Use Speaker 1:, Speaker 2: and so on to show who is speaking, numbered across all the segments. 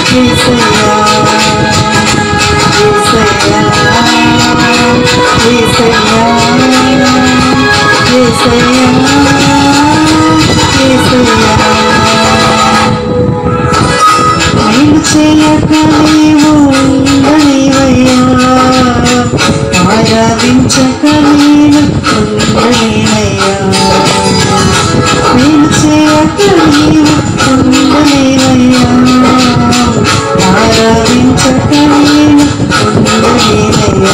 Speaker 1: యేసయ్యా యేసయ్యా యేసయ్యా యేసయ్యా యేసయ్యా నేను చేయక నీవు ఉండలేవయ్యా ఆరాధించక నేను ఉండలేనయ్యా నేను చేయక నీవు ఉండలేవయ్యా ఆరాధించక నేను ఉండలేనయ్యా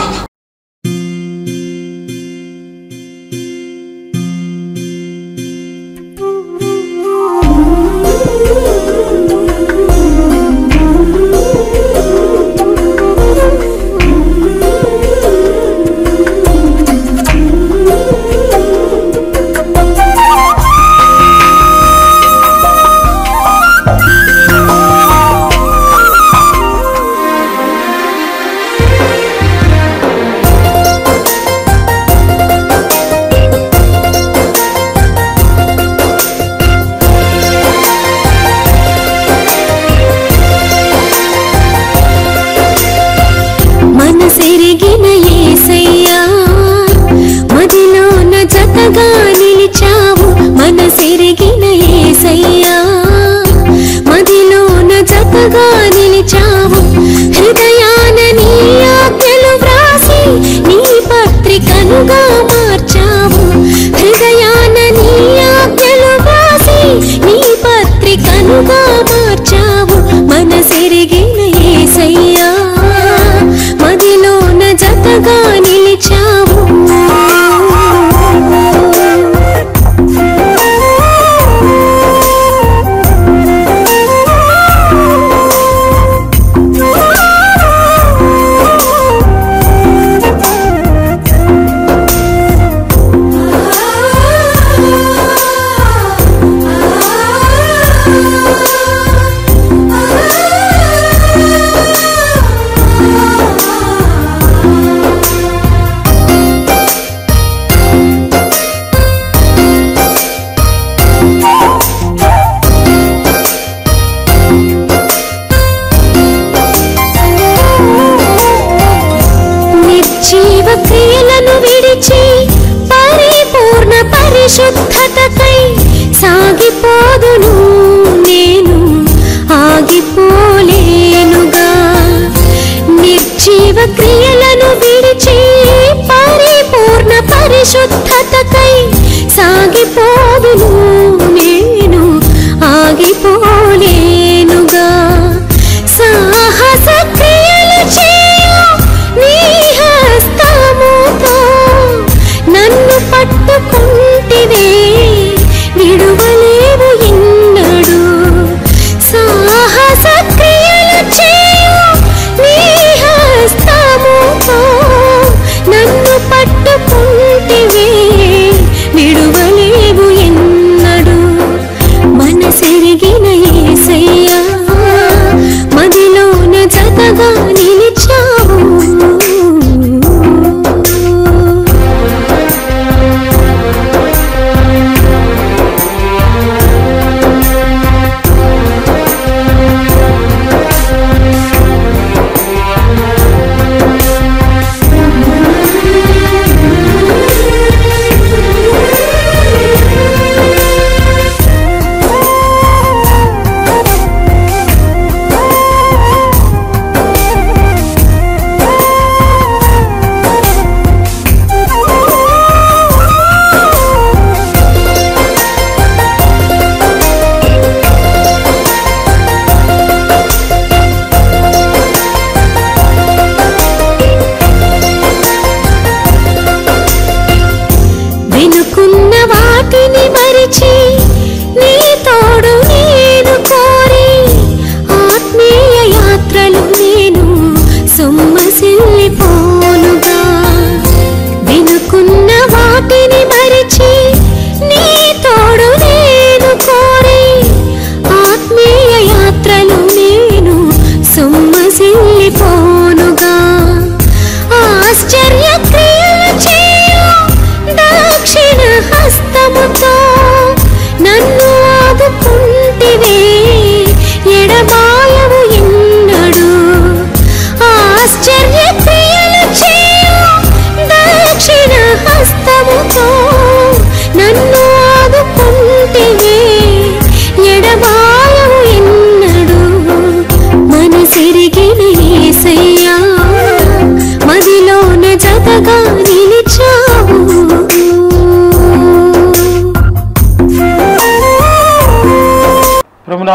Speaker 2: మనసెరిగిన ఏసయ్యా మదిలోన జతగా నిలిచావు మనసెరిగిన ఏసయ్యా మదిలోన జతగా నిలిచావు హృదయాన నీ ఆజ్ఞలు వ్రాసి నీ పత్రికనుగా మార్చావు హృదయాన నీ ఆజ్ఞలు వ్రాసి నీ పత్రికనుగా మార్చావు మనసెరిగిన ఏసయ్యా మదిలోన జతగా నిలిచావు నిర్జీవ క్రియలను విడిచి పరిపూర్ణ పరిశుద్ధతకై సాగిపోదును నేను ఆగిపోలేనుగా నిర్జీవ క్రియలను విడిచి పరిపూర్ణ పరిశుద్ధతకై సాగిపోదును నేను ఆగిపోలేనుగా సాహస క్రియలు చేయు నీ హస్తముతో నన్ను పట్టుకుంటివే విడువలేవు ఎన్నడు సాహస క్రియలు చేయు నీ హస్తముతో నన్ను పట్టుకుంటివే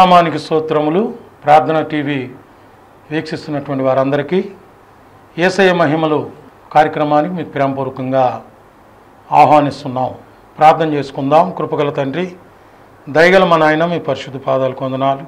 Speaker 3: ప్రభునామానికి స్తోత్రములు ప్రార్థన టీవీ వీక్షిస్తున్నటువంటి వారందరికీ ఏసయ మహిమలు కార్యక్రమానికి మీకు ప్రేమపూర్వకంగా ఆహ్వానిస్తున్నాం ప్రార్థన చేసుకుందాం కృపగల తండ్రి దయగల మా నాయన మీ పరిశుద్ధ పాదాలు కొందనాలు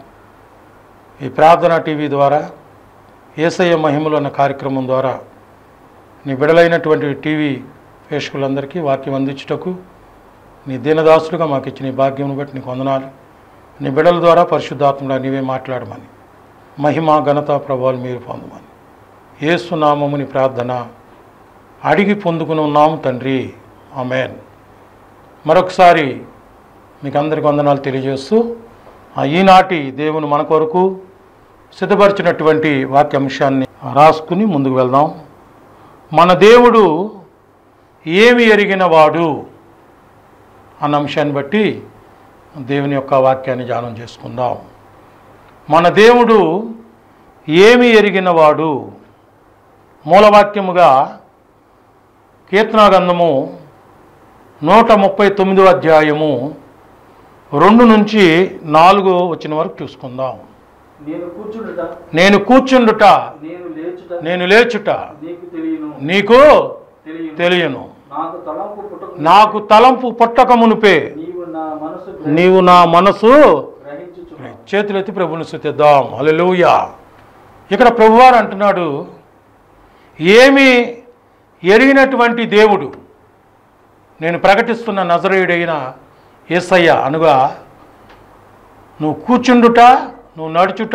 Speaker 3: ఈ ప్రార్థన టీవీ ద్వారా ఏసయ్య మహిమలు అన్న కార్యక్రమం ద్వారా నీ బిడలైనటువంటి టీవీ ప్రేక్షకులందరికీ వాక్యం అందించుటకు నీ దీనదాసులుగా మాకు ఇచ్చిన ఈ భాగ్యం బట్టి నీకు వందనాలు నీ బిడల ద్వారా పరిశుద్ధాత్మగా నీవే మాట్లాడమని మహిమ ఘనత ప్రభావాలు మీరు పొందమని ఏసునామముని ప్రార్థన అడిగి పొందుకుని ఉన్నాము తండ్రి ఆమెన్ మరొకసారి మీకు అందరికి వందనాలు తెలియజేస్తూ ఆ ఈనాటి దేవుని మన కొరకు సిద్ధపరిచినటువంటి వాక్యాంశాన్ని రాసుకుని ముందుకు వెళ్దాం మన దేవుడు ఏమి ఎరిగిన వాడు అన్న అంశాన్ని బట్టి దేవుని యొక్క వాక్యాన్ని ధ్యానం చేసుకుందాం మన దేవుడు ఏమి ఎరిగినవాడు మూలవాక్యముగా కీర్తనాగంధము నూట ముప్పై తొమ్మిదో అధ్యాయము రెండు నుంచి నాలుగు వచ్చిన వరకు చూసుకుందాం
Speaker 4: నేను కూర్చుండుట
Speaker 3: నేను కూర్చుండుట
Speaker 4: నేను లేచుట
Speaker 3: నేను లేచుట
Speaker 4: నీకు తెలియను
Speaker 3: నీకు
Speaker 4: తెలియను
Speaker 3: తెలియను
Speaker 4: నాకు తలంపు పుట్టక
Speaker 3: నాకు తలంపు పుట్టక మునిపే
Speaker 4: నీవు నా మనసు
Speaker 3: నీవు నా మనసు
Speaker 4: గ్రహించుచున్నావు
Speaker 3: చేతులెత్తి ప్రభుని స్థుతిద్దాం హల్లెలూయా ఇక్కడ ప్రభువారు అంటున్నాడు ఏమి ఎరిగినటువంటి దేవుడు నేను ప్రకటిస్తున్న నజరేయుడైన యేసయ్య అనుగా నువ్వు కూర్చుండుట నువ్వు నడుచుట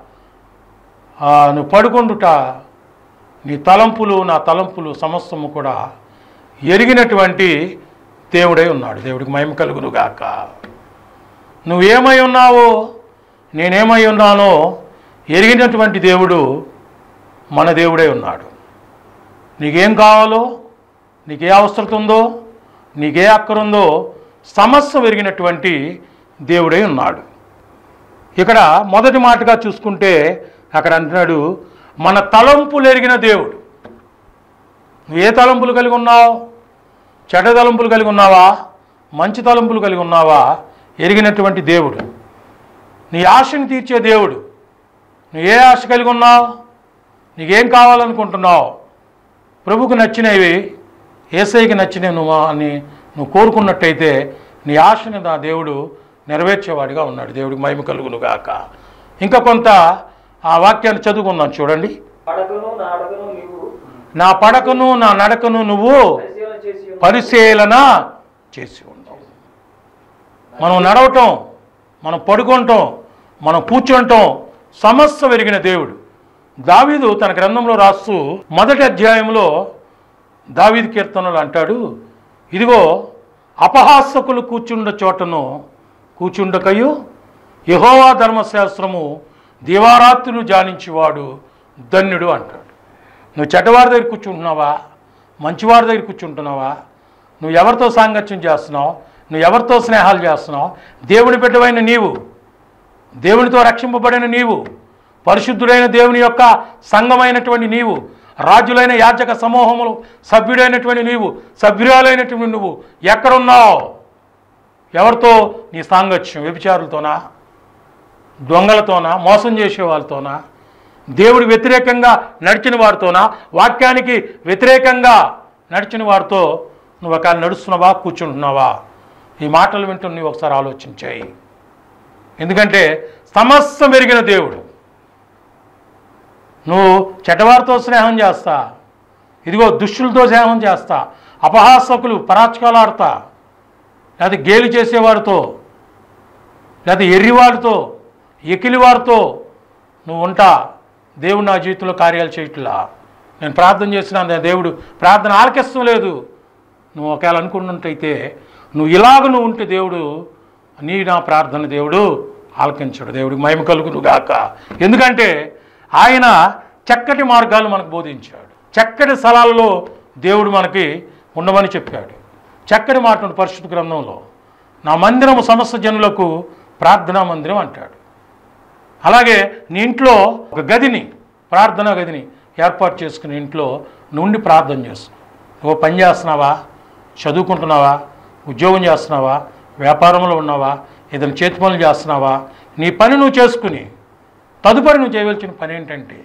Speaker 3: ఆ, నువ్వు పడుకుండుట నీ తలంపులు నా తలంపులు సమస్తము కూడా ఎరిగినటువంటి దేవుడై ఉన్నాడు దేవుడికి మహిమ కలుగును గాక నువ్వేమై ఉన్నావో నేనేమై ఉన్నానో ఎరిగినటువంటి దేవుడు మన దేవుడే ఉన్నాడు నీకేం కావాలో నీకే అవసరత ఉందో నీకే అక్కరుందో సమస్య ఎరిగినటువంటి దేవుడై ఉన్నాడు ఇక్కడ మొదటి మాటగా చూసుకుంటే అక్కడ అంటున్నాడు మన తలంపులు ఎరిగిన దేవుడు నువ్వు ఏ తలంపులు కలిగి ఉన్నావు చెడ్డ తలంపులు కలిగి ఉన్నావా మంచి తలంపులు కలిగి ఉన్నావా ఎరిగినటువంటి దేవుడు నీ ఆశని తీర్చే దేవుడు నువ్వు ఏ ఆశ కలిగి ఉన్నావు నీకేం కావాలనుకుంటున్నావు ప్రభుకు నచ్చినవి ఏసైకి నచ్చినవి నువ్వు అని నువ్వు కోరుకున్నట్టయితే నీ ఆశని నా దేవుడు నెరవేర్చేవాడిగా ఉన్నాడు దేవుడికి మహిమ కలుగును గాక ఇంకా కొంత ఆ వాక్యాన్ని చదువుకుందాం చూడండి
Speaker 4: పడకను నా అడగను నీవు
Speaker 3: నా పడకను నా నడకను నువ్వు
Speaker 4: పరిశీలన చేసి ఉన్నావు.
Speaker 3: పరిశీలన చేసి ఉన్నావు మనం నడవటం మనం పడుకుంటాం మనం కూర్చుంటాం సమస్య వెరిగిన దేవుడు దావీదు తన గ్రంథంలో రాస్తూ మొదటి అధ్యాయంలో దావీదు కీర్తనలు అంటాడు ఇదిగో అపహాసకులు కూర్చుండ చోటను కూర్చుండకయు యహోవా ధర్మశాస్త్రము దివారాత్రులు జానించేవాడు ధన్యుడు అంటాడు నువ్వు చెడ్డవారి దగ్గర కూర్చుంటున్నావా మంచివారి దగ్గర కూర్చుంటున్నావా నువ్వు ఎవరితో సాంగత్యం చేస్తున్నావు నువ్వు ఎవరితో స్నేహాలు చేస్తున్నావు దేవుని బిడ్డవైన నీవు దేవునితో రక్షింపబడిన నీవు పరిశుద్ధుడైన దేవుని యొక్క సంఘమైనటువంటి నీవు రాజులైన యాజక సమూహములు సభ్యుడైనటువంటి నీవు సభ్యురాలైనటువంటి నువ్వు ఎక్కడున్నావు ఎవరితో నీ సాంగత్యం వ్యభిచారులతోనా దొంగలతోనా మోసం చేసే వాళ్ళతోనా దేవుడి వ్యతిరేకంగా నడిచిన వారితోనా వాక్యానికి వ్యతిరేకంగా నడిచిన వారితో నువ్వు ఒకవేళ నడుస్తున్నావా కూర్చుంటున్నావా ఈ మాటలు వింటూ నువ్వు ఒకసారి ఆలోచించాయి ఎందుకంటే సమస్త మెరిగిన దేవుడు నువ్వు చెడ్డవారితో స్నేహం చేస్తా ఇదిగో దుష్టులతో స్నేహం చేస్తా అపహాసకులు పరాచకాలు ఆడతా లేదా గేలి చేసేవారితో లేదా ఎర్రివారితో ఎకిలివారితో నువ్వు ఉంటా దేవుడు నా జీవితంలో కార్యాలు చేయట్లా నేను ప్రార్థన చేసిన నా దేవుడు ప్రార్థన ఆలకిస్తం లేదు నువ్వు ఒకవేళ అనుకున్నట్టయితే నువ్వు ఇలాగ నువ్వు ఉంటే దేవుడు నీ నా ప్రార్థన దేవుడు ఆలకించడు దేవుడికి మహిమ కలుగును గాక ఎందుకంటే ఆయన చక్కటి మార్గాలు మనకు బోధించాడు చక్కటి స్థలాల్లో దేవుడు మనకి ఉండమని చెప్పాడు చక్కటి మాట ఉంది పరిశుద్ధ గ్రంథంలో నా మందిరము సమస్త జనులకు ప్రార్థనా మందిరం అంటాడు అలాగే నీ ఇంట్లో ఒక గదిని ప్రార్థనా గదిని ఏర్పాటు చేసుకుని ఇంట్లో నుండి ప్రార్థన చేస్తున్నావు నువ్వు పని చేస్తున్నావా చదువుకుంటున్నావా ఉద్యోగం చేస్తున్నావా వ్యాపారంలో ఉన్నావా ఏదైనా చేతి పనులు చేస్తున్నావా నీ పని నువ్వు చేసుకుని తదుపరి నువ్వు చేయవలసిన పని ఏంటంటే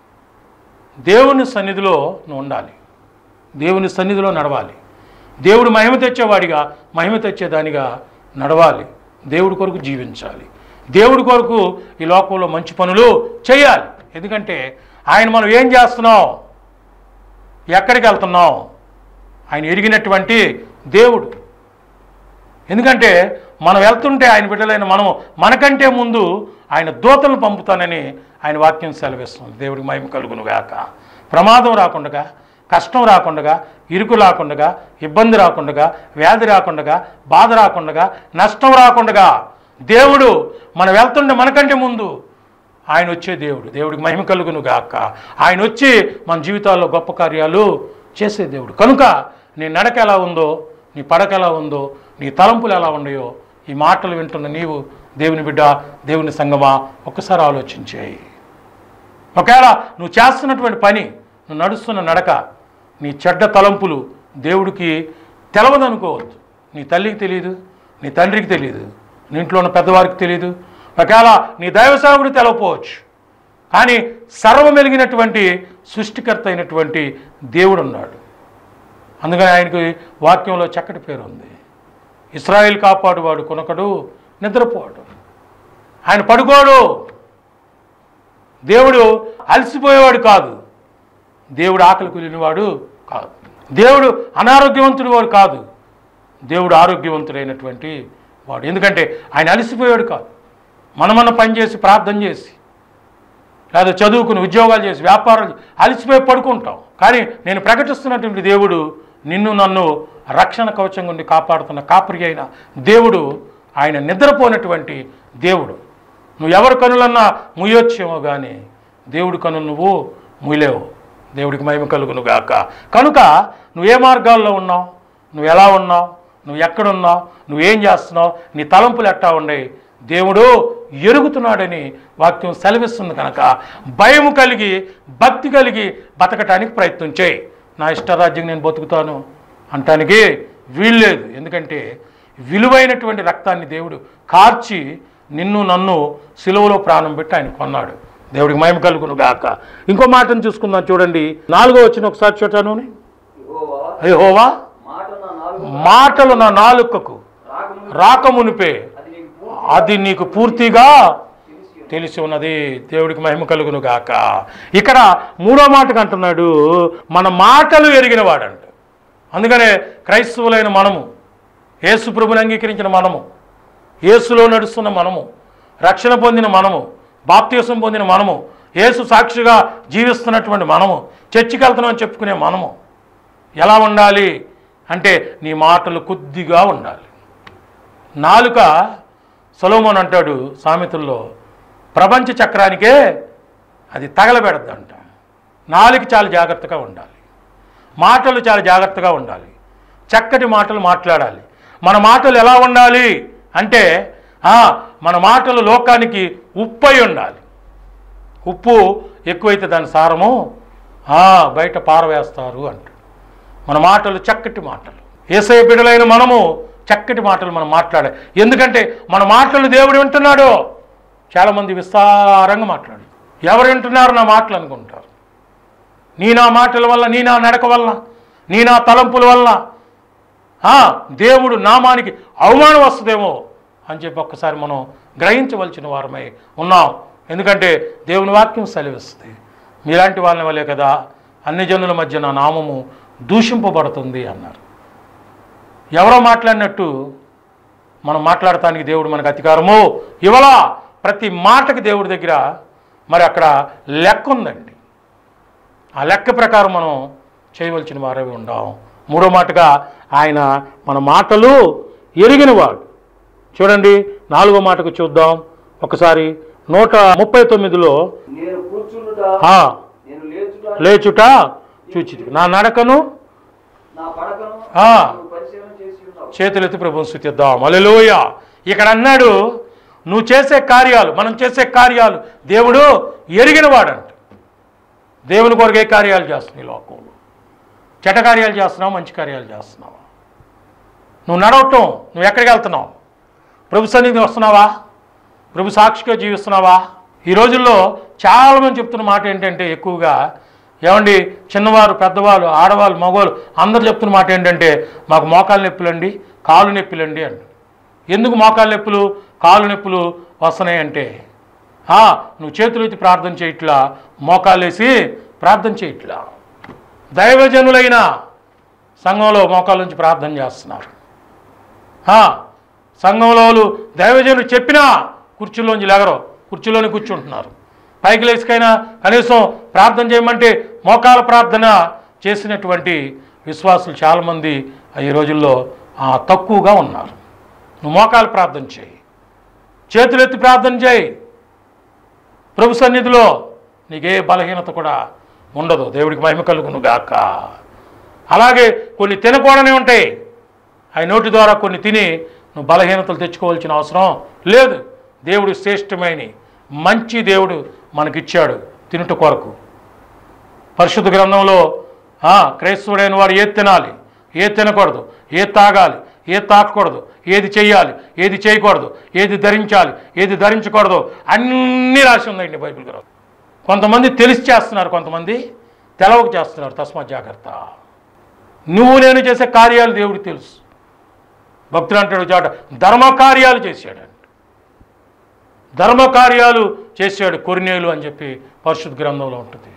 Speaker 3: దేవుని సన్నిధిలో నువ్వు ఉండాలి దేవుని సన్నిధిలో నడవాలి దేవుడు మహిమ తెచ్చేవాడిగా మహిమ తెచ్చేదానిగా నడవాలి దేవుడి కొరకు జీవించాలి దేవుడి కొరకు ఈ లోకంలో మంచి పనులు చేయాలి ఎందుకంటే ఆయన మనం ఏం చేస్తున్నాం ఎక్కడికి వెళ్తున్నాం ఆయన ఎరిగినటువంటి దేవుడు ఎందుకంటే మనం వెళ్తుంటే ఆయన బిడ్డలైన మనం మనకంటే ముందు ఆయన దూతలను పంపుతానని ఆయన వాక్యం సెలవిస్తుంది దేవుడికి మహిమ కలుగును గాక ప్రమాదం రాకుండా కష్టం రాకుండా ఇరుకు రాకుండా ఇబ్బంది రాకుండా వ్యాధి రాకుండా బాధ రాకుండా నష్టం రాకుండా దేవుడు మనం వెళ్తుంటే మనకంటే ముందు ఆయన వచ్చే దేవుడు దేవుడికి మహిమ కలుగును గాక ఆయన వచ్చి మన జీవితాల్లో గొప్ప కార్యాలు చేసే దేవుడు కనుక నీ నడక ఎలా ఉందో నీ పడక ఎలా ఉందో నీ తలంపులు ఎలా ఉన్నాయో ఈ మాటలు వింటున్న నీవు దేవుని బిడ్డ దేవుని సంగమా ఒక్కసారి ఆలోచించేయి ఒకవేళ నువ్వు చేస్తున్నటువంటి పని నువ్వు నడుస్తున్న నడక నీ చెడ్డ తలంపులు దేవుడికి తెలవదనుకోవద్దు నీ తల్లికి తెలియదు నీ తండ్రికి తెలియదు నీ ఇంట్లో ఉన్న పెద్దవారికి తెలియదు ఒకవేళ నీ దైవసేవకుడు తెలవపోవచ్చు కానీ సర్వమెలిగినటువంటి సృష్టికర్త అయినటువంటి దేవుడు ఉన్నాడు అందుకని ఆయనకి వాక్యంలో చక్కటి పేరు ఉంది ఇస్రాయిల్ కాపాడువాడు కొనకడు నిద్రపోడు ఆయన పడుకోడు దేవుడు అలసిపోయేవాడు కాదు దేవుడు ఆకలి కూలినవాడు కాదు దేవుడు అనారోగ్యవంతుడు వాడు కాదు దేవుడు ఆరోగ్యవంతుడైనటువంటి వాడు ఎందుకంటే ఆయన అలసిపోయాడు కాదు మనమన్న పని చేసి ప్రార్థన చేసి లేదా చదువుకుని ఉద్యోగాలు చేసి వ్యాపారాలు చేసి అలసిపోయి పడుకుంటాం కానీ నేను ప్రకటిస్తున్నటువంటి దేవుడు నిన్ను నన్ను రక్షణ కవచం నుండి కాపాడుతున్న కాపరి అయిన దేవుడు ఆయన నిద్రపోయినటువంటి దేవుడు నువ్వు ఎవరి కనులన్నా ముయ్యొచ్చేమో కానీ దేవుడి కనులు నువ్వు ముయ్యలేవు దేవుడికి మహిమ కలుగును గాక కనుక నువ్వు ఏ మార్గాల్లో ఉన్నావు నువ్వు ఎలా ఉన్నావు నువ్వు ఎక్కడున్నావు నువ్వేం చేస్తున్నావు నీ తలంపులు ఎట్టా ఉన్నాయి దేవుడు ఎరుగుతున్నాడని వాక్యం సెలవిస్తుంది కనుక భయం కలిగి భక్తి కలిగి బతకటానికి ప్రయత్నం చేయి నా ఇష్టరాజ్యం నేను బతుకుతాను అంటానికి వీల్లేదు ఎందుకంటే విలువైనటువంటి రక్తాన్ని దేవుడు కార్చి నిన్ను నన్ను సిలువలో ప్రాణం పెట్టి ఆయన కొన్నాడు దేవుడికి మహిమ కలుగును గాక ఇంకో మాటను చూసుకుందాం చూడండి నాలుగో వచ్చిన ఒకసారి చూటాను
Speaker 4: యెహోవా
Speaker 3: హోవా
Speaker 4: మాట నా నాలుగు
Speaker 3: మాటలు నా నాలుకకు
Speaker 4: రాకముందు
Speaker 3: రాకమునిపే
Speaker 4: అది నీకు పూర్తి
Speaker 3: అది నీకు పూర్తిగా
Speaker 4: తెలిసి ఉంది.
Speaker 3: తెలిసి ఉన్నది దేవుడికి మహిమ కలుగును గాక ఇక్కడ మూడో మాటకు అంటున్నాడు మన మాటలు ఎరిగిన వాడంట అందుకనే క్రైస్తవులైన మనము యేసు ప్రభుని అంగీకరించిన మనము యేసులో నడుస్తున్న మనము రక్షణ పొందిన మనము బాప్తీసం పొందిన మనము యేసు సాక్షిగా జీవిస్తున్నటువంటి మనము చర్చికి వెళ్తున్నామని చెప్పుకునే మనము ఎలా ఉండాలి అంటే నీ మాటలు కొద్దిగా ఉండాలి నాలుక సొలోమోన్ అంటాడు సామెతల్లో ప్రపంచ చక్రానికే అది తగలబెడద్దంట నాలుక చాలా జాగ్రత్తగా ఉండాలి మాటలు చాలా జాగ్రత్తగా ఉండాలి చక్కటి మాటలు మాట్లాడాలి మన మాటలు ఎలా ఉండాలి అంటే ఆ, మన మాటలు లోకానికి ఉప్పై ఉండాలి ఉప్పు ఎక్కువైతే దాని సారము ఆ, బయట పారవేస్తారు అంట మన మాటలు చక్కటి మాటలు ఏసై బిడ్డలైన మనము చక్కటి మాటలు మనం మాట్లాడాలి ఎందుకంటే మన మాటలు దేవుడు వింటున్నాడు చాలామంది విస్తారంగా మాట్లాడు ఎవరు వింటున్నారు నా మాటలు అనుకుంటారు నీ నా మాటల వల్ల నీ నా నడక వల్ల నీ నా తలంపుల వల్ల ఆ, దేవుడు నామానికి అవమానం వస్తుందేమో అని చెప్పి ఒక్కసారి మనం గ్రహించవలసిన వారమై ఉన్నాం ఎందుకంటే దేవుని వాక్యం సెలవిస్తుంది మీలాంటి వాళ్ళని వల్లే కదా అన్ని జనుల మధ్య నా నామము దూషింపబడుతుంది అన్నారు ఎవరో మాట్లాడినట్టు మనం మాట్లాడటానికి దేవుడు మనకు అధికారము ఇవలా ప్రతి మాటకి దేవుడి దగ్గర మరి అక్కడ లెక్క ఉందండి ఆ లెక్క ప్రకారం మనం చేయవలసిన వారవి ఉండాం మూడో మాటగా ఆయన మన మాటలు ఎరిగినవాడు చూడండి నాలుగో మాటకు చూద్దాం ఒకసారి నూట ముప్పై తొమ్మిదిలో
Speaker 4: నేను కూర్చుండుట
Speaker 3: ఆ,
Speaker 4: నేను లేచుట
Speaker 3: లేచుట చూచి నా నడకను
Speaker 4: నా పడకను
Speaker 3: ఆ.
Speaker 4: నువ్వు పరిశీలన చేసి ఉన్నావు
Speaker 3: చేతులెత్తి ప్రభుని స్థుతిద్దాం అలెలోయ ఇక్కడ అన్నాడు నువ్వు చేసే కార్యాలు మనం చేసే కార్యాలు దేవుడు ఎరిగినవాడంట దేవుని కొరకు ఏ కార్యాలు చేస్తున్నావు ఈ లోకంలో చెడ్డ కార్యాలు చేస్తున్నావు మంచి కార్యాలు చేస్తున్నావా నువ్వు నడవటం నువ్వు ఎక్కడికి వెళ్తున్నావు ప్రభు సన్నిధి వస్తున్నావా ప్రభు సాక్షిగా జీవిస్తున్నావా ఈ రోజుల్లో చాలామంది చెప్తున్న మాట ఏంటంటే ఎక్కువగా ఏమండి చిన్నవారు పెద్దవాళ్ళు ఆడవాళ్ళు మగవాళ్ళు అందరు చెప్తున్న మాట ఏంటంటే మాకు మోకాలు నొప్పులండి కాలు నొప్పులండి అంట ఎందుకు మోకాలు నొప్పులు కాలు నొప్పులు వస్తున్నాయి అంటే "ఆ, నువ్వు చేతులు ఎత్తి ప్రార్థన చేయట్లా మోకాలేసి ప్రార్థన చేయట్లా దైవజనులైన సంఘంలో మోకాల నుంచి ప్రార్థన చేస్తున్నారు ఆ, సంఘంలో వాళ్ళు దైవజనులు చెప్పినా కుర్చీలోంచి లేగరు కుర్చీలోనే కూర్చుంటున్నారు పైకి లేచికైనా కనీసం ప్రార్థన చేయమంటే మోకాల ప్రార్థన చేసినటువంటి విశ్వాసులు చాలామంది ఈ రోజుల్లో ఆ, తక్కువగా ఉన్నారు నువ్వు మోకాలు ప్రార్థన చేయి చేతులెత్తి ప్రార్థన చేయి ప్రభు సన్నిధిలో నీకే బలహీనత కూడా ఉండదు దేవుడికి మహిమ కలుగును గాక అలాగే కొన్ని తినకూడనే ఉంటాయి ఆయన నోటి ద్వారా కొన్ని తిని నువ్వు బలహీనతలు తెచ్చుకోవాల్సిన అవసరం లేదు దేవుడు శ్రేష్టమైన మంచి దేవుడు మనకిచ్చాడు తినుట కొరకు పరిశుద్ధ గ్రంథంలో ఆ, క్రైస్తవుడైన వారు ఏది తినాలి ఏది తినకూడదు ఏది తాగాలి ఏది తాకూడదు ఏది చెయ్యాలి ఏది చేయకూడదు ఏది ధరించాలి ఏది ధరించకూడదు అన్నీ రాసి ఉందండి బైబిల్ గ్రంథం కొంతమంది తెలిసి చేస్తున్నారు కొంతమంది తెలవక చేస్తున్నారు తస్మాత్ జాగ్రత్త నువ్వు నేను చేసే కార్యాలు దేవుడికి తెలుసు భక్తులు అంటాడు చాట ధర్మ కార్యాలు చేశాడు ధర్మ కార్యాలు చేశాడు కొరినేలు అని చెప్పి పరిశుద్ధ గ్రంథంలో ఉంటుంది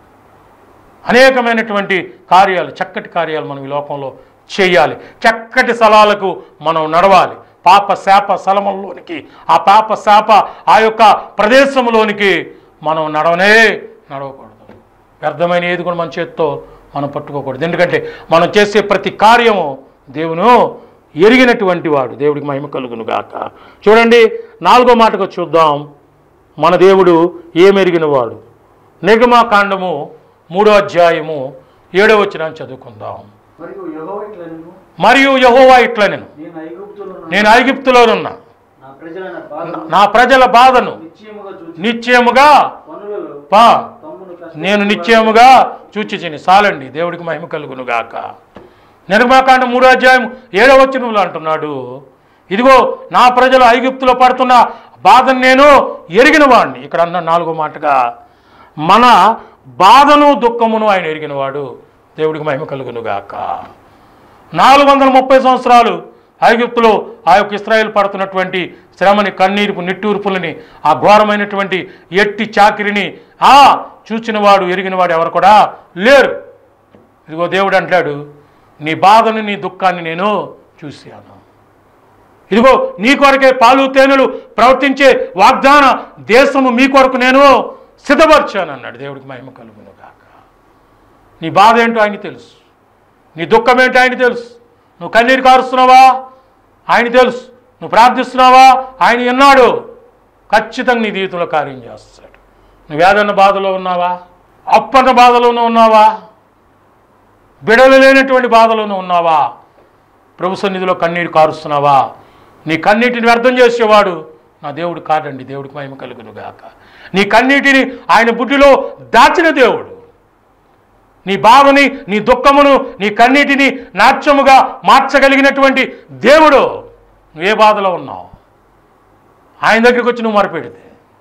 Speaker 3: అనేకమైనటువంటి కార్యాలు చక్కటి కార్యాలు మనం ఈ లోకంలో చేయాలి చక్కటి స్థలాలకు మనం నడవాలి పాప శాప స్థలములోనికి ఆ పాప శాప ఆ యొక్క ప్రదేశంలోనికి మనం నడవనే నడవకూడదు వ్యర్థమైన ఏది కూడా మన చేతితో మనం పట్టుకోకూడదు ఎందుకంటే మనం చేసే ప్రతి కార్యము దేవును ఎరిగినటువంటి వాడు దేవుడికి మహిమ కలుగును గాక చూడండి నాలుగో మాటకు చూద్దాం మన దేవుడు ఏమెరిగిన వాడు నిర్గమాకాండము మూడో అధ్యాయము ఏడో వచ్చిన చదువుకుందాం
Speaker 4: మరియు యెహోవా ఇట్లా నేను
Speaker 3: మరియు యహోవా ఇట్లా నేను
Speaker 4: నేను ఐగుప్తులో
Speaker 3: నేను ఐగుప్తులోనున్నా
Speaker 4: నా ప్రజలైన బాధను
Speaker 3: నా ప్రజల బాధను
Speaker 4: నిశ్చయముగా చూచి
Speaker 3: నిశ్చయముగా
Speaker 4: పనులలో
Speaker 3: పా
Speaker 4: తమ్మును కష్ట
Speaker 3: నేను నిశ్చయముగా చూచిచిని చాలండి దేవుడికి మహిమ కలుగును గాక నిర్మాకాండ మూడో అధ్యాయం ఏడో వచనంలో అంటున్నాడు ఇదిగో నా ప్రజలు ఐగుప్తులో పడుతున్న బాధను నేను ఎరిగిన వాడిని ఇక్కడ అన్న నాలుగో మాటగా మన బాధను దుఃఖమును ఆయన ఎరిగినవాడు దేవుడికి మహిమ కలుగును గాక నాలుగు వందల ముప్పై సంవత్సరాలు ఐగుప్తులో ఆ యొక్క ఇస్రాయేల్ పడుతున్నటువంటి శ్రమని కన్నీరుపు నిట్టూర్పులని ఆ ఘోరమైనటువంటి ఎట్టి చాకిరిని ఆ చూచినవాడు ఎరిగినవాడు ఎవరు కూడా లేరు ఇదిగో దేవుడు అంటాడు నీ బాధను నీ దుఃఖాన్ని నేను చూశాను ఇదిగో నీ కొరకే పాలు తేనెలు ప్రవర్తించే వాగ్దాన దేశము మీ కొరకు నేను సిద్ధపరిచాను అన్నాడు దేవుడికి మహిమ కలుగును గాక నీ బాధ ఏంటో ఆయన తెలుసు నీ దుఃఖం ఏంటో ఆయన తెలుసు నువ్వు కన్నీరు కారుస్తున్నావా ఆయన తెలుసు నువ్వు ప్రార్థిస్తున్నావా ఆయన విన్నాడు ఖచ్చితంగా నీ జీవితంలో కార్యం చేస్తాడు నువ్వు ఏదన్నా బాధలో ఉన్నావా అప్పన్న బాధలోనూ ఉన్నావా బిడలు లేనటువంటి బాధలోనూ ఉన్నావా ప్రభు సన్నిధిలో కన్నీరు కారుస్తున్నావా నీ కన్నీటిని వ్యర్థం చేసేవాడు నా దేవుడు కాదండి దేవుడికి మహిమ కలుగును గాక నీ కన్నీటిని ఆయన బుడ్డిలో దాచిన దేవుడు నీ బాధని నీ దుఃఖమును నీ కన్నీటిని నాట్యముగా మార్చగలిగినటువంటి దేవుడు నువ్వు ఏ బాధలో ఉన్నావు ఆయన దగ్గరికి వచ్చి నువ్వు మొరపెడితే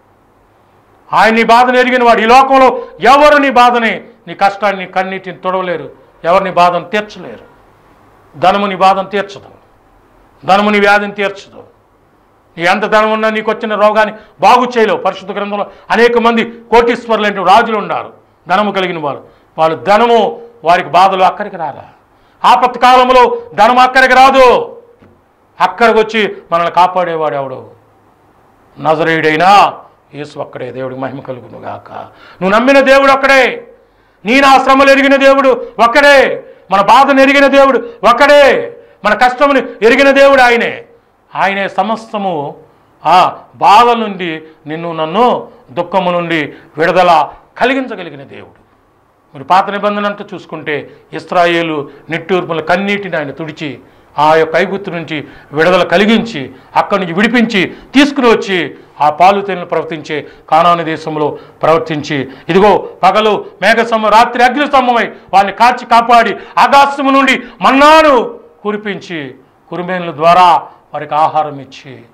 Speaker 3: ఆయన నీ బాధను ఎరిగిన వాడు ఈ లోకంలో ఎవరు నీ బాధని నీ కష్టాన్ని నీ కన్నీటిని తొడవలేరు ఎవరు నీ బాధను తీర్చలేరు ధనము నీ బాధను తీర్చదు ధనము నీ వ్యాధిని తీర్చదు నీ ఎంత ధనం ఉన్నా నీకు వచ్చిన రోగాన్ని బాగు చేయలేవు పరిశుద్ధ గ్రంథంలో అనేక మంది కోటీశ్వరులు అంటే రాజులు ఉన్నారు ధనము కలిగిన వారు వాళ్ళు ధనము వారికి బాధలు అక్కడికి రారా ఆపత్ కాలంలో ధనం అక్కడికి రాదు అక్కడికి వచ్చి మనల్ని కాపాడేవాడు ఎవడు నజరేయుడైనా యేసు ఒక్కడే దేవుడికి మహిమ కలుగును గాక నువ్వు నమ్మిన దేవుడు ఒక్కడే నీ నా శ్రమలు ఎరిగిన దేవుడు ఒక్కడే మన బాధను ఎరిగిన దేవుడు ఒక్కడే మన కష్టమును ఎరిగిన దేవుడు ఆయనే ఆయనే సమస్తము ఆ బాధల నుండి నిన్ను నన్ను దుఃఖము నుండి విడుదల కలిగించగలిగిన దేవుడు మరి పాత నిబంధన అంతా చూసుకుంటే ఇస్రాయేలు నిట్టూర్పుల కన్నీటిని ఆయన తుడిచి ఆ యొక్క ఐగుత్తు నుంచి విడుదల కలిగించి అక్కడి నుంచి విడిపించి తీసుకుని వచ్చి ఆ పాలు తేనెలు ప్రవర్తించే కానాను దేశంలో ప్రవర్తించి ఇదిగో పగలు మేఘస్తంభం రాత్రి అగ్నిస్తంభమై వాళ్ళని కాచి కాపాడి ఆకాశము నుండి మన్నాను కురిపించి కురిమేనుల ద్వారా వారికి ఆహారం ఇచ్చి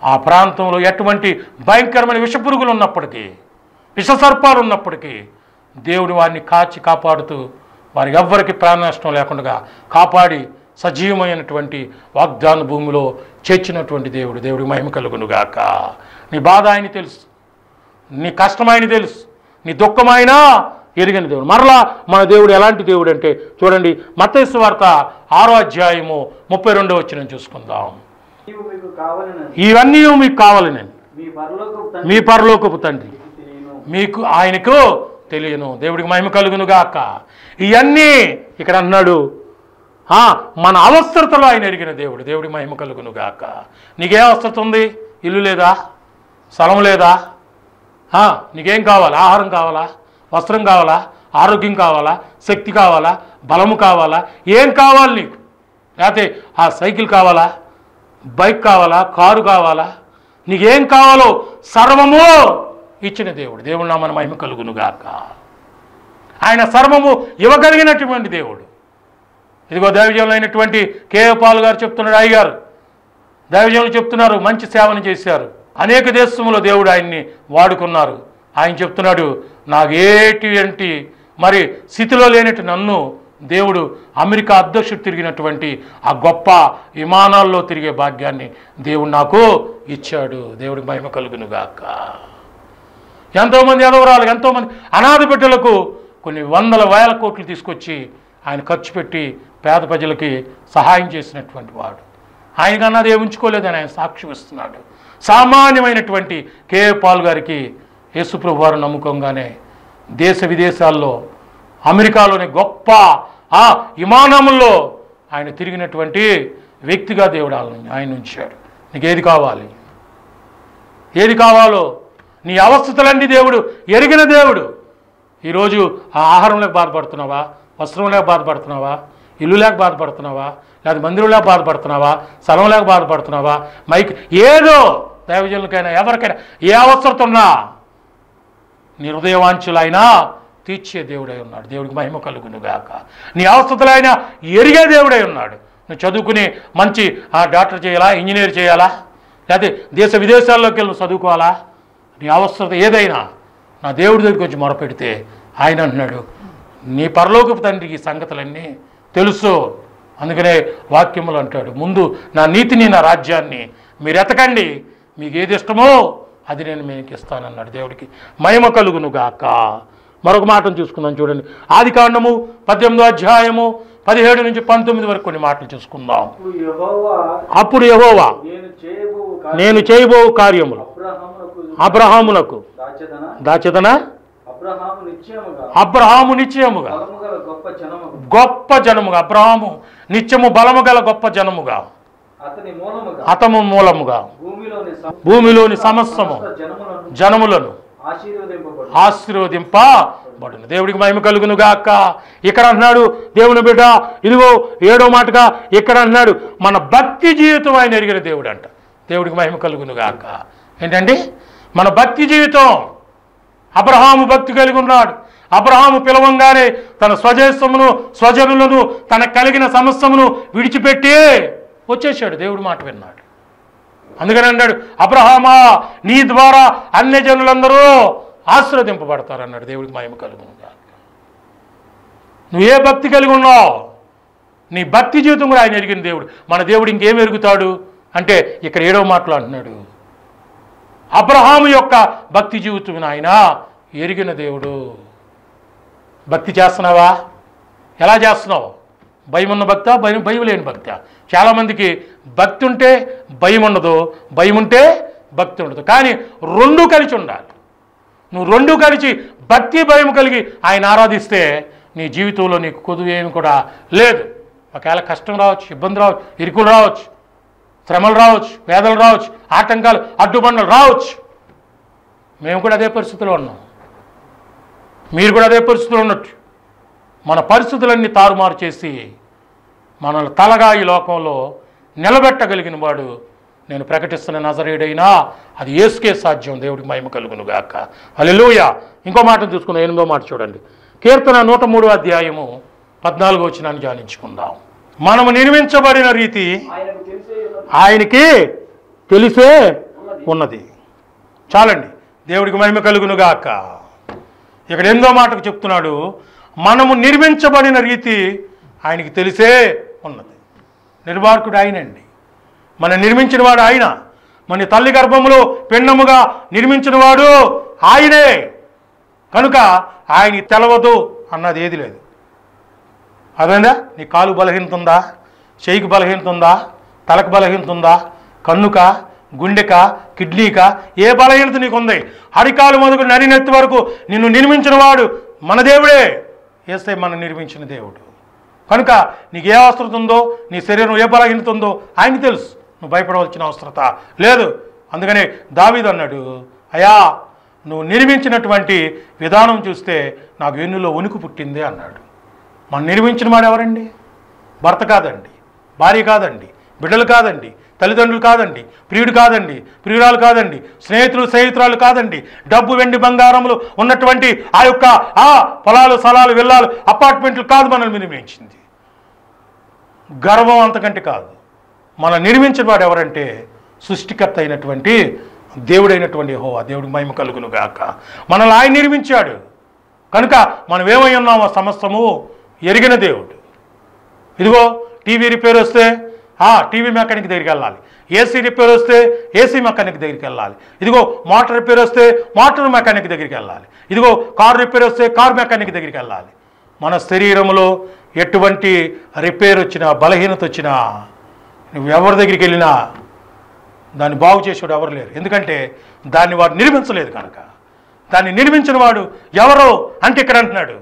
Speaker 3: ఆ ప్రాంతంలో ఎటువంటి భయంకరమైన విషపురుగులు ఉన్నప్పటికీ విషసర్పాలు ఉన్నప్పటికీ దేవుడు వారిని కాచి కాపాడుతూ వారికి ఎవ్వరికి ప్రాణ నష్టం లేకుండా కాపాడి సజీవమైనటువంటి వాగ్దాన భూమిలో చేర్చినటువంటి దేవుడు దేవుడికి మహిమ కలుగునుగాక నీ బాధ ఆయన తెలుసు నీ కష్టమైన తెలుసు నీ దుఃఖమైనా ఎరిగిన దేవుడు మరలా మన దేవుడు ఎలాంటి దేవుడు అంటే చూడండి మత్తైసు వార్త ఆరో అధ్యాయము ముప్పై రెండో వచ్చిన చూసుకుందాం
Speaker 4: నీవు మీకు కావాలని
Speaker 3: ఇవన్నీ మీకు కావాలని
Speaker 4: మీ పరలోకపు తండ్రి
Speaker 3: మీ పరలోకపు తండ్రి
Speaker 4: తెలియను
Speaker 3: మీకు ఆయనకు తెలియను దేవుడికి మహిమ కలుగును గాక ఇవన్నీ ఇక్కడ అన్నాడు ఆ, మన అవసరతలో ఆయన ఎరిగిన దేవుడు దేవుడికి మహిమ కలుగును గాక నీకే అవసరత ఉంది ఇల్లు లేదా స్థలం లేదా ఆ, నీకేం కావాలా ఆహారం కావాలా వస్త్రం కావాలా ఆరోగ్యం కావాలా శక్తి కావాలా బలము కావాలా ఏం కావాలి నీకు లేకపోతే ఆ సైకిల్ కావాలా బైక్ కావాలా కారు కావాలా నీకేం కావాలో సర్వము ఇచ్చిన దేవుడు దేవుడు నామన మహిమ కలుగును గాక ఆయన సర్వము ఇవ్వగలిగినటువంటి దేవుడు ఇదిగో దైవజంలో అయినటువంటి కేఏ పాల్ గారు చెప్తున్నాడు అయ్య గారు దైవజనులు చెప్తున్నారు మంచి సేవను చేశారు అనేక దేశంలో దేవుడు ఆయన్ని వాడుకున్నారు ఆయన చెప్తున్నాడు నాకు ఏటువంటి మరి స్థితిలో లేనట్టు నన్ను దేవుడు అమెరికా అధ్యక్షుడు తిరిగినటువంటి ఆ గొప్ప విమానాల్లో తిరిగే భాగ్యాన్ని దేవుడు నాకు ఇచ్చాడు దేవుడికి మహిమ కలుగును గాక ఎంతోమంది ఎదవరాలు ఎంతోమంది అనాథ బిడ్డలకు కొన్ని వందల వేల కోట్లు తీసుకొచ్చి ఆయన ఖర్చు పెట్టి పేద ప్రజలకి సహాయం చేసినటువంటి వాడు ఆయనకు అన్నది ఏ ఉంచుకోలేదని ఆయన సాక్ష్యం ఇస్తున్నాడు సామాన్యమైనటువంటి కే పాల్ గారికి యేసుప్రభు వారు నమ్మకంగానే దేశ విదేశాల్లో అమెరికాలోని గొప్ప ఆ విమానంలో ఆయన తిరిగినటువంటి వ్యక్తిగా దేవుడు ఆయన ఆయన ఉంచాడు నీకు ఏది కావాలి ఏది కావాలో నీ అవస్థలన్నీ దేవుడు ఎరిగిన దేవుడు ఈరోజు ఆ ఆహారం లేక బాధపడుతున్నావా వస్త్రం లేక బాధపడుతున్నావా ఇల్లు లేక బాధపడుతున్నావా లేదా మందిరం లేక బాధపడుతున్నావా స్థలం లేక బాధపడుతున్నావా మైక్ ఏదో దైవజనులకైనా ఎవరికైనా ఏ అవసరత ఉన్నా నీ హృదయవాంఛులైనా తీర్చే దేవుడై ఉన్నాడు దేవుడికి మహిమ కలుగును గాక నీ అవస్థతులైనా ఎరిగే దేవుడై ఉన్నాడు నువ్వు చదువుకుని మంచి ఆ, డాక్టర్ చేయాలా ఇంజనీర్ చేయాలా లేకపోతే దేశ విదేశాల్లోకి వెళ్ళి నువ్వు చదువుకోవాలా నీ అవసరత ఏదైనా నా దేవుడి దగ్గరికి వచ్చి మొరపెడితే ఆయన అంటున్నాడు నీ పరలోకపు తండ్రికి ఈ సంగతులన్నీ తెలుసు అందుకనే వాక్యములు అంటాడు ముందు నా నీతిని నా రాజ్యాన్ని మీరు ఎతకండి మీకు ఏది ఇష్టమో అది నేను మీకు ఇస్తానన్నాడు దేవుడికి మహిమ కలుగును గాక మరొక మాటను చూసుకుందాం చూడండి ఆది కాండము పద్దెనిమిదో అధ్యాయము పదిహేడు నుంచి పంతొమ్మిది వరకు కొన్ని మాటలు చూసుకుందాం
Speaker 4: ఇప్పుడు యెహోవా
Speaker 3: అప్పుడు యెహోవా
Speaker 4: నేను చేయబో
Speaker 3: నేను చేయబో కార్యములు
Speaker 4: అబ్రహామునకు
Speaker 3: అబ్రహామునకు
Speaker 4: దాచదన
Speaker 3: దాచదన
Speaker 4: అబ్రహాము నిశ్చయముగా
Speaker 3: అబ్రహాము నిశ్చయముగా
Speaker 4: బలము గల గొప్ప జనముగా
Speaker 3: గొప్ప జనముగా అబ్రహాము నిత్యము బలము గల గొప్ప జనముగా
Speaker 4: అతని మూలముగా
Speaker 3: అతము మూలముగా
Speaker 4: భూమిలోని సమ-
Speaker 3: భూమిలోని సమస్తము
Speaker 4: సమస్త జనములను
Speaker 3: జనములను
Speaker 4: ఆశీర్వదింపబడు
Speaker 3: ఆశీర్వదింపబడును దేవుడికి మహిమ కలుగును గాక ఇక్కడ అంటున్నాడు దేవుని బిడ్డ ఇదిగో ఏడో మాటగా ఇక్కడ అంటున్నాడు మన భక్తి జీవితం ఆయన ఎరిగిన దేవుడు అంట దేవుడికి మహిమ కలుగును గాక ఏంటండి మన భక్తి జీవితం అబ్రహాము భక్తి కలిగి ఉన్నాడు అబ్రహాము పిలవంగానే తన స్వజేస్వమును స్వజనులను తన కలిగిన సమస్తమును విడిచిపెట్టి వచ్చేసాడు దేవుడి మాట విన్నాడు అందుకని అన్నాడు అబ్రహామా నీ ద్వారా అన్య జనులందరూ ఆశీర్వదింపబడతారన్నాడు దేవుడికి మహిమ కలుగును గాక. నువ్వు ఏ భక్తి కలిగి ఉన్నావు నీ భక్తి జీవితం కూడా ఆయన ఎరిగిన దేవుడు మన దేవుడు ఇంకేం ఎరుగుతాడు అంటే ఇక్కడ ఏడవ మాటలు అంటున్నాడు అబ్రహాము యొక్క భక్తి జీవితం ఆయన ఎరిగిన దేవుడు భక్తి చేస్తున్నావా ఎలా చేస్తున్నావు భయం ఉన్న భక్త భయం భయం లేని భక్త చాలామందికి భక్తి ఉంటే భయం ఉండదు భయం ఉంటే భక్తి ఉండదు కానీ రెండు కలిసి ఉండాలి నువ్వు రెండు కలిసి భక్తి భయం కలిగి ఆయన ఆరాధిస్తే నీ జీవితంలో నీకు కొదువు ఏమి కూడా లేదు ఒకవేళ కష్టం రావచ్చు ఇబ్బంది రావచ్చు ఇరుకులు రావచ్చు శ్రమలు రావచ్చు వేదలు రావచ్చు ఆటంకాలు అడ్డుబండలు రావచ్చు మేము కూడా అదే పరిస్థితిలో ఉన్నాం మీరు కూడా అదే పరిస్థితిలో ఉన్నట్టు మన పరిస్థితులన్నీ తారుమారు చేసి మనల్ని తలగా ఈ లోకంలో నిలబెట్టగలిగిన వాడు నేను ప్రకటిస్తున్న నజరేడైనా అది ఏసుకే సాధ్యం దేవుడికి మహిమ కలుగును గాక అలెలుయ ఇంకో మాట చూసుకుందాం ఎనిమిదో మాట చూడండి కీర్తన నూట మూడో అధ్యాయము పద్నాలుగో వచ్చినాన్ని ధ్యానించుకుందాం మనము నిర్మించబడిన రీతి
Speaker 4: ఆయనకు తెలిసే ఉన్నది.
Speaker 3: ఆయనకి తెలిసే ఉన్నది చాలండి దేవుడికి మహిమ కలుగును గాక ఇక్కడ ఎందో మాటకు చెప్తున్నాడు మనము నిర్మించబడిన రీతి ఆయనకి తెలిసే ఉన్నది నిర్వాహకుడు ఆయనండి మన నిర్మించిన వాడు ఆయన మన తల్లి గర్భములో పిండముగా నిర్మించిన వాడు ఆయనే కనుక ఆయనకి తెలవదు అన్నది ఏది లేదు అదేందా నీ కాలు బలహీనత ఉందా చేయికి బలహీనత ఉందా తలకు బలహీనత ఉందా కన్నుక గుండెక కిడ్నీక ఏ బలహీనత నీకు ఉంది అరికాలు మొదలు నరినెత్తి వరకు నిన్ను నిర్మించిన వాడు మన దేవుడే ఏసై మనం నిర్మించిన దేవుడు కనుక నీకు ఏ అవసరత ఉందో నీ శరీరం ఏ బలహీనత ఉందో ఆయనకి తెలుసు నువ్వు భయపడవలసిన అవసరత లేదు అందుకనే దావీదు అన్నాడు అయా నువ్వు నిర్మించినటువంటి విధానం చూస్తే నాకు వెన్నులో వణుకు పుట్టింది అన్నాడు మనం నిర్మించిన వాడు ఎవరండి భర్త కాదండి భార్య కాదండి బిడ్డలు కాదండి తల్లిదండ్రులు కాదండి ప్రియుడు కాదండి ప్రియురాలు కాదండి స్నేహితులు స్నేహితురాలు కాదండి డబ్బు వెండి బంగారములు ఉన్నటువంటి ఆ యొక్క ఆ పొలాలు స్థలాలు విల్లాలు అపార్ట్మెంట్లు కాదు మనల్ని నిర్మించింది గర్వం అంతకంటే కాదు మన నిర్మించిన వాడు ఎవరంటే సృష్టికర్త అయినటువంటి దేవుడైనటువంటి హో ఆ దేవుడికి మహిమ కలుగును గాక మనల్ని ఆయన నిర్మించాడు కనుక మనం ఏమై ఉన్నామో సమస్తము ఎరిగిన దేవుడు ఇదిగో టీవీ రిపేర్ వస్తే ఆ టీవీ మెకానిక్ దగ్గరికి వెళ్ళాలి ఏసీ రిపేర్ వస్తే ఏసీ మెకానిక్ దగ్గరికి వెళ్ళాలి ఇదిగో మోటార్ రిపేర్ వస్తే మోటార్ మెకానిక్ దగ్గరికి వెళ్ళాలి ఇదిగో కారు రిపేర్ వస్తే కారు మెకానిక్ దగ్గరికి వెళ్ళాలి మన శరీరంలో ఎటువంటి రిపేర్ వచ్చినా బలహీనత వచ్చినా నువ్వు ఎవరి దగ్గరికి వెళ్ళినా దాన్ని బాగు చేసేవాడు ఎవరు లేరు ఎందుకంటే దాన్ని వాడు నిర్మించలేదు కనుక దాన్ని నిర్మించిన వాడు ఎవరో అంటే ఇక్కడ అంటున్నాడు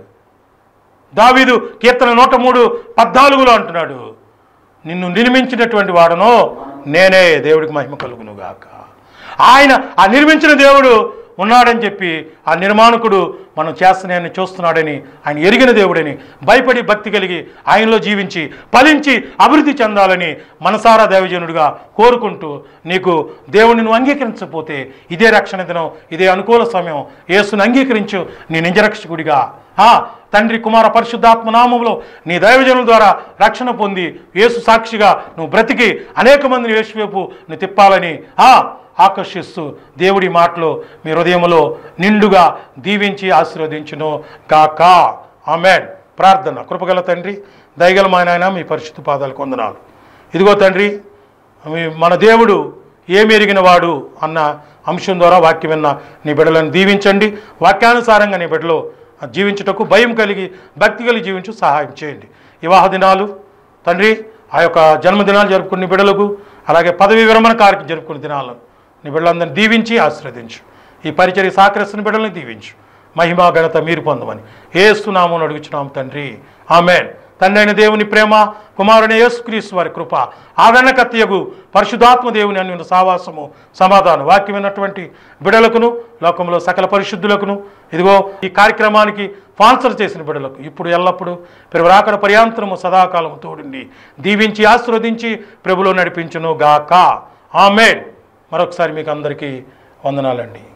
Speaker 3: దావీదు కీర్తన నూట మూడు పద్నాలుగులో అంటున్నాడు నిన్ను నిర్మించినటువంటి వాడను నేనే దేవుడికి మహిమ కలుగును గాక ఆయన ఆ నిర్మించిన దేవుడు ఉన్నాడని చెప్పి ఆ నిర్మాణకుడు మనం చేస్తున్నాయని చూస్తున్నాడని ఆయన ఎరిగిన దేవుడని భయపడి భక్తి కలిగి ఆయనలో జీవించి ఫలించి అభివృద్ధి చెందాలని మనసారా దైవజనుడిగా కోరుకుంటూ నీకు దేవుడిని నువ్వు అంగీకరించకపోతే ఇదే రక్షణ దినం ఇదే అనుకూల సమయం యేసుని అంగీకరించు నీ నిజరక్షకుడిగా ఆ తండ్రి కుమార పరిశుద్ధాత్మ నామములో నీ దైవజనుల ద్వారా రక్షణ పొంది యేసు సాక్షిగా నువ్వు బ్రతికి అనేక మందిని యేసు వైపు నువ్వు తిప్పాలని ఆ ఆకర్షిస్తూ దేవుడి మాటలో మీ హృదయములో నిండుగా దీవించి ఆశీర్వదించును కాక ఆమెన్ ప్రార్థన కృపగల తండ్రి దయగల మా నాయన మీ పరిశుద్ధ పాదాలు కొందనాలు ఇదిగో తండ్రి మీ మన దేవుడు ఏమి ఎరిగిన వాడు అన్న అంశం ద్వారా వాక్యం విన్న నీ బిడ్డలను దీవించండి వాక్యానుసారంగా నీ బిడ్డలో జీవించుటకు భయం కలిగి భక్తి కలిగి జీవించు సహాయం చేయండి వివాహ దినాలు తండ్రి ఆ యొక్క జన్మదినాలు జరుపుకునే బిడ్డలకు అలాగే పదవి విరమణ కార్యక్రమం జరుపుకునే దినాలు నీ బిడ్డలందరినీ దీవించి ఆశీర్వదించు ఈ పరిచర్య సాకరిస్తున్న బిడ్డల్ని దీవించు మహిమా ఘనత మీరు పొందమని ఏస్తున్నామని అడుగుచున్నాం తండ్రి ఆమెన్ తండ్రి అయిన దేవుని ప్రేమ కుమారుని యేసుక్రీస్తు వారి కృప ఆదరణకర్తయగు పరిశుధాత్మ దేవుని అన్ని సావాసము సమాధానం వాక్యం విన్నటువంటి బిడలకును లోకంలో సకల పరిశుద్ధులకును ఇదిగో ఈ కార్యక్రమానికి స్పాన్సర్ చేసిన బిడలకు ఇప్పుడు ఎల్లప్పుడూ రాకడ పర్యాంతరము సదాకాలము తోడుండి దీవించి ఆశీర్వదించి ప్రభులో నడిపించును గాక ఆమెన్ మరొకసారి మీకు అందరికీ వందనాలండి